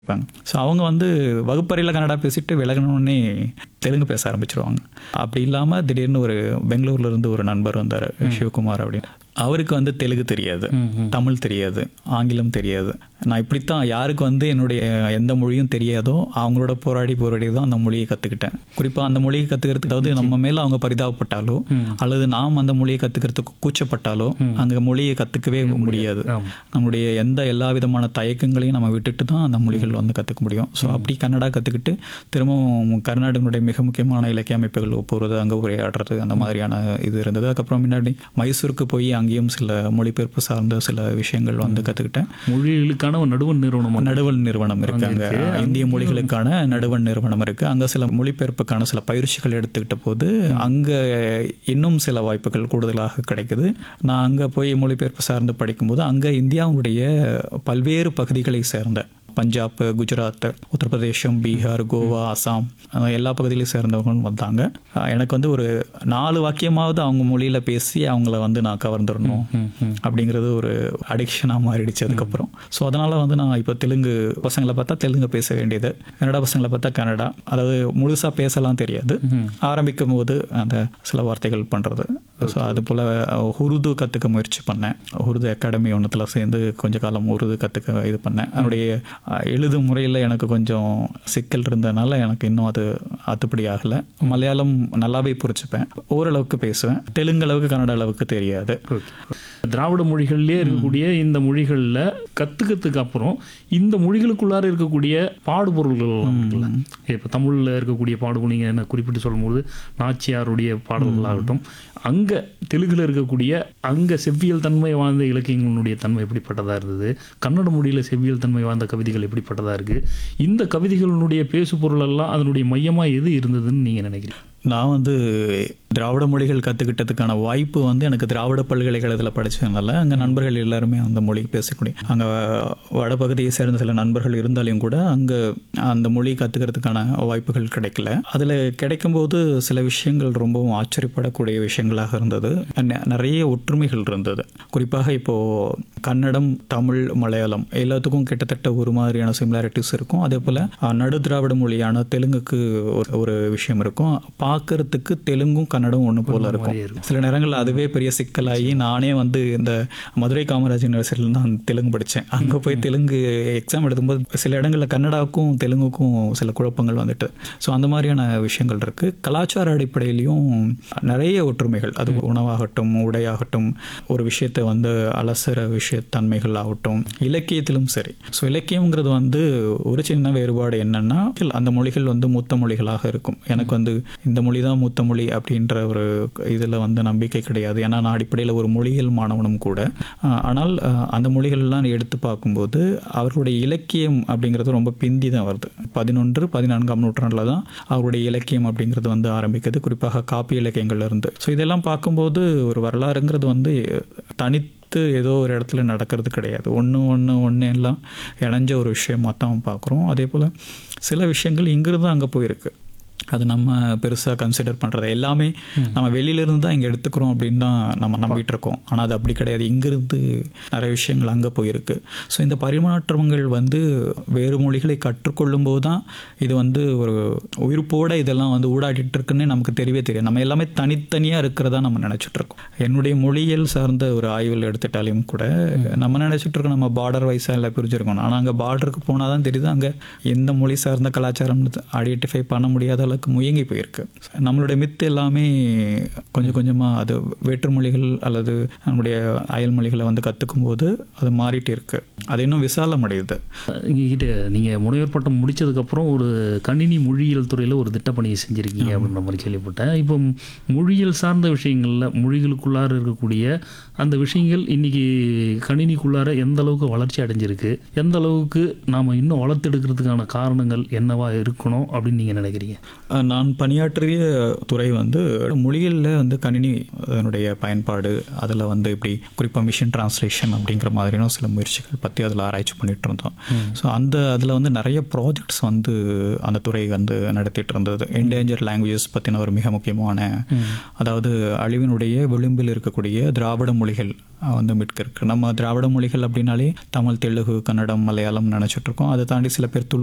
இருப்பாங்க ஸோ அவங்க வந்து வகுப்பறையில் கன்னடா பேசிட்டு விலகணுன்னே தெலுங்கு பேச ஆரம்பிச்சிருவாங்க அப்படி இல்லாமல் திடீர்னு ஒரு பெங்களூர்ல இருந்து ஒரு நண்பர் வந்தார் சிவகுமார் அப்படின்னு அவருக்கு வந்து தெலுங்கு தெரியாது தமிழ் தெரியாது ஆங்கிலம் தெரியாது நான் இப்படித்தான் யாருக்கு வந்து என்னுடைய எந்த மொழியும் தெரியாதோ அவங்களோட போராடி போராடி தான் அந்த மொழியை கற்றுக்கிட்டேன் குறிப்பாக அந்த மொழியை கற்றுக்கிறதுக்கு அதாவது நம்ம மேலே அவங்க பரிதாபப்பட்டாலோ அல்லது நாம் அந்த மொழியை கற்றுக்கிறதுக்கு கூச்சப்பட்டாலோ அங்கே மொழியை கற்றுக்கவே முடியாது நம்முடைய எந்த எல்லா விதமான தயக்கங்களையும் நம்ம விட்டுட்டு தான் அந்த மொழிகள் வந்து கற்றுக்க முடியும் ஸோ அப்படி கன்னடா கற்றுக்கிட்டு திரும்பவும் கர்நாடகனுடைய மிக முக்கியமான இலக்கிய அமைப்புகள் போகிறது அங்கே உரையாடுறது அந்த மாதிரியான இது இருந்தது அதுக்கப்புறம் முன்னாடி மைசூருக்கு போய் அங்கேயும் சில மொழிபெயர்ப்பு சார்ந்த சில விஷயங்கள் வந்து கற்றுக்கிட்டேன் மொழிகளுக்கான ஒரு நடுவண் நிறுவனம் நடுவல் நிறுவனம் இருக்கு அங்க இந்திய மொழிகளுக்கான நடுவல் நிறுவனம் இருக்கு அங்க சில மொழிபெயர்ப்புக்கான சில பயிற்சிகள் எடுத்துக்கிட்ட போது அங்க இன்னும் சில வாய்ப்புகள் கூடுதலாக கிடைக்குது நான் அங்க போய் மொழிபெயர்ப்பு சார்ந்து படிக்கும்போது அங்க இந்தியாவுடைய பல்வேறு பகுதிகளை சேர்ந்த பஞ்சாப் குஜராத் உத்தரப்பிரதேசம் பீகார் கோவா அசாம் அஹ் எல்லா பகுதியிலையும் சேர்ந்தவங்க வந்தாங்க அஹ் எனக்கு வந்து ஒரு நாலு வாக்கியமாவது அவங்க மொழியில பேசி அவங்கள வந்து நான் கவர்ந்துடணும் அப்படிங்கிறது ஒரு அடிக்ஷனாக மாறிடுச்சு அதுக்கப்புறம் ஸோ அதனால வந்து நான் இப்போ தெலுங்கு பசங்களை பார்த்தா தெலுங்கு பேச வேண்டியது கன்னடா பசங்களை பார்த்தா கன்னடா அதாவது முழுசாக பேசலாம் தெரியாது ஆரம்பிக்கும் போது அந்த சில வார்த்தைகள் பண்ணுறது ஸோ அது போல் உருது கற்றுக்க முயற்சி பண்ணேன் உருது அகாடமி ஒன்றத்தில் சேர்ந்து கொஞ்ச காலம் உருது கற்றுக்க இது பண்ணேன் அதனுடைய அஹ், எழுதும் முறையில் எனக்கு கொஞ்சம் சிக்கல் இருந்ததுனால எனக்கு இன்னும் அது அத்துப்படி ஆகலை மலையாளம் நல்லாவே புரிச்சுப்பேன் ஓரளவுக்கு பேசுவேன் தெலுங்கு அளவுக்கு கன்னட அளவுக்கு தெரியாது திராவிட மொழிகள்லேயே இருக்கக்கூடிய இந்த மொழிகளில் கற்றுக்கிறதுக்கு அப்புறம் இந்த மொழிகளுக்குள்ளார இருக்கக்கூடிய பாடுபொருள்கள் இருக்குல்ல இப்போ தமிழில் இருக்கக்கூடிய பாடுபொருள் நீங்கள் என்ன குறிப்பிட்டு சொல்லும்போது நாச்சியாருடைய பாடல்களாகட்டும் அங்கே தெலுங்கில் இருக்கக்கூடிய அங்கே செவ்வியல் தன்மை வாழ்ந்த இலக்கியங்களுடைய தன்மை எப்படிப்பட்டதாக இருந்தது கன்னட மொழியில் செவ்வியல் தன்மை வாழ்ந்த கவிதைகள் எப்படிப்பட்டதாக இருக்குது இந்த கவிதைகளினுடைய பேசு பொருள் எல்லாம் அதனுடைய மையமாக எது இருந்ததுன்னு நீங்கள் நினைக்கிறீங்க நான் வந்து திராவிட மொழிகள் கற்றுக்கிட்டதுக்கான வாய்ப்பு வந்து எனக்கு திராவிட பல்கலைக்கழகத்தில் படித்ததுனால அங்கே நண்பர்கள் எல்லாருமே அந்த மொழி பேசக்கூடிய அங்கே வடபகுதியை சேர்ந்த சில நண்பர்கள் இருந்தாலும் கூட அங்கே அந்த மொழி கற்றுக்கிறதுக்கான வாய்ப்புகள் கிடைக்கல அதில் கிடைக்கும்போது சில விஷயங்கள் ரொம்பவும் ஆச்சரியப்படக்கூடிய விஷயங்களாக இருந்தது நெ- நிறைய ஒற்றுமைகள் இருந்தது குறிப்பாக இப்போது கன்னடம் தமிழ் மலையாளம் எல்லாத்துக்கும் கிட்டத்தட்ட ஒரு மாதிரியான சிமிலாரிட்டிஸ் இருக்கும் அதே போல் நடு திராவிட மொழியான தெலுங்குக்கு ஒரு ஒரு விஷயம் இருக்கும் பார்க்கறதுக்கு தெலுங்கும் கன்னடம் ஒன்று போல இருக்கும் சில நேரங்களில் அதுவே பெரிய சிக்கலாகி நானே வந்து இந்த மதுரை காமராஜ் யூனிவர்சிட்டியில் தான் தெலுங்கு படித்தேன் அங்கே போய் தெலுங்கு எக்ஸாம் எழுதும்போது சில இடங்களில் கன்னடாவுக்கும் தெலுங்குக்கும் சில குழப்பங்கள் வந்துட்டு ஸோ அந்த மாதிரியான விஷயங்கள் இருக்குது கலாச்சார அடிப்படையிலையும் நிறைய ஒற்றுமைகள் அது உணவாகட்டும் உடையாகட்டும் ஒரு விஷயத்தை வந்து அலசர விஷயத்தன்மைகள் ஆகட்டும் இலக்கியத்திலும் சரி ஸோ இலக்கியம்ங்கிறது வந்து ஒரு சின்ன வேறுபாடு என்னன்னா அந்த மொழிகள் வந்து மூத்த மொழிகளாக இருக்கும் எனக்கு வந்து இந்த மொழி தான் மூத்த மொழி அப்படின்ற ஒரு இதில் வந்து நம்பிக்கை கிடையாது ஏன்னா நான் அடிப்படையில் ஒரு மொழியியல் மாணவனும் கூட ஆஹ் ஆனால் ஆஹ் அந்த மொழிகள்லாம் எடுத்து பார்க்கும்போது அவர்களுடைய இலக்கியம் அப்படிங்கிறது ரொம்ப பிந்தி தான் வருது பதினொன்று பதினான்காம் நூற்றாண்டில் தான் அவருடைய இலக்கியம் அப்படிங்கிறது வந்து ஆரம்பிக்குது குறிப்பாக காப்பி இலக்கியங்கள்ல இருந்து ஸோ இதெல்லாம் பார்க்கும்போது ஒரு வரலாறுங்கிறது வந்து தனித்து ஏதோ ஒரு இடத்துல நடக்கிறது கிடையாது ஒன்று ஒன்று ஒன்று எல்லாம் இணைஞ்ச ஒரு விஷயமாக தான் பார்க்குறோம் அதே போல் சில விஷயங்கள் இங்கிருந்து அங்கே போயிருக்கு அது நம்ம பெருசாக கன்சிடர் பண்ணுறது எல்லாமே நம்ம வெளியிலேருந்து தான் இங்கே எடுத்துக்கிறோம் அப்படின்னு தான் நம்ம நம்பிட்டு இருக்கோம் ஆனால் அது அப்படி கிடையாது இங்கிருந்து நிறைய விஷயங்கள் அங்கே போயிருக்கு ஸோ இந்த பரிமாற்றங்கள் வந்து வேறு மொழிகளை கற்றுக்கொள்ளும் போது தான் இது வந்து ஒரு உயிர்ப்போட இதெல்லாம் வந்து ஊடாடிட்டு இருக்குன்னு நமக்கு தெரியவே தெரியும் நம்ம எல்லாமே தனித்தனியாக இருக்கிறதா நம்ம நினச்சிட்டு இருக்கோம் என்னுடைய மொழியியல் சார்ந்த ஒரு ஆய்வில் எடுத்துட்டாலும் கூட நம்ம நினச்சிட்டு இருக்கோம் நம்ம பார்டர் வைஸாக எல்லாம் பிரிஞ்சிருக்கோம் ஆனால் அங்கே பார்டருக்கு போனால் தான் தெரியுது அங்கே எந்த மொழி சார்ந்த கலாச்சாரம் ஐடென்டிஃபை பண்ண முடியாத அளவுக்கு முயங்கி போயிருக்கு நம்மளுடைய மித்து எல்லாமே கொஞ்சம் கொஞ்சமாக அது வேற்று மொழிகள் அல்லது நம்முடைய அயல் மொழிகளை வந்து கற்றுக்கும் போது அது மாறிட்டு இருக்கு அது இன்னும் விசாலம் அடையுது எங்ககிட்ட நீங்கள் முனைவர் பட்டம் முடிச்சதுக்கப்புறம் ஒரு கணினி மொழியியல் துறையில் ஒரு திட்டப்பணியை செஞ்சுருக்கீங்க அப்படின்ற மாதிரி கேள்விப்பட்டேன் இப்போ மொழியியல் சார்ந்த விஷயங்களில் மொழிகளுக்குள்ளார இருக்கக்கூடிய அந்த விஷயங்கள் இன்னைக்கு கணினிக்குள்ளார எந்த அளவுக்கு வளர்ச்சி அடைஞ்சிருக்கு எந்த அளவுக்கு நாம் இன்னும் வளர்த்தெடுக்கிறதுக்கான காரணங்கள் என்னவா இருக்கணும் அப்படின்னு நீங்கள் நினைக்கிறீங்க அஹ், நான் பணியாற்றிய துறை வந்து மொழிகளில் வந்து கணினி அதனுடைய பயன்பாடு அதில் வந்து இப்படி குறிப்பாக மிஷின் டிரான்ஸ்லேஷன் அப்படிங்கிற மாதிரியான சில முயற்சிகள் பற்றி அதில் ஆராய்ச்சி பண்ணிட்டு இருந்தோம் ஸோ அந்த அதில் வந்து நிறைய ப்ராஜெக்ட்ஸ் வந்து அந்த துறை வந்து நடத்திட்டு இருந்தது என்டேஞ்சர் லாங்குவேஜஸ் பற்றின ஒரு மிக முக்கியமான அதாவது அழிவினுடைய விளிம்பில் இருக்கக்கூடிய திராவிட மொழிகள் அஹ், வந்து மீட்க இருக்கு நம்ம திராவிட மொழிகள் அப்படின்னாலே தமிழ் தெலுங்கு கன்னடம் மலையாளம் நினச்சிட்டு இருக்கோம் அதை தாண்டி சில பேர் துளு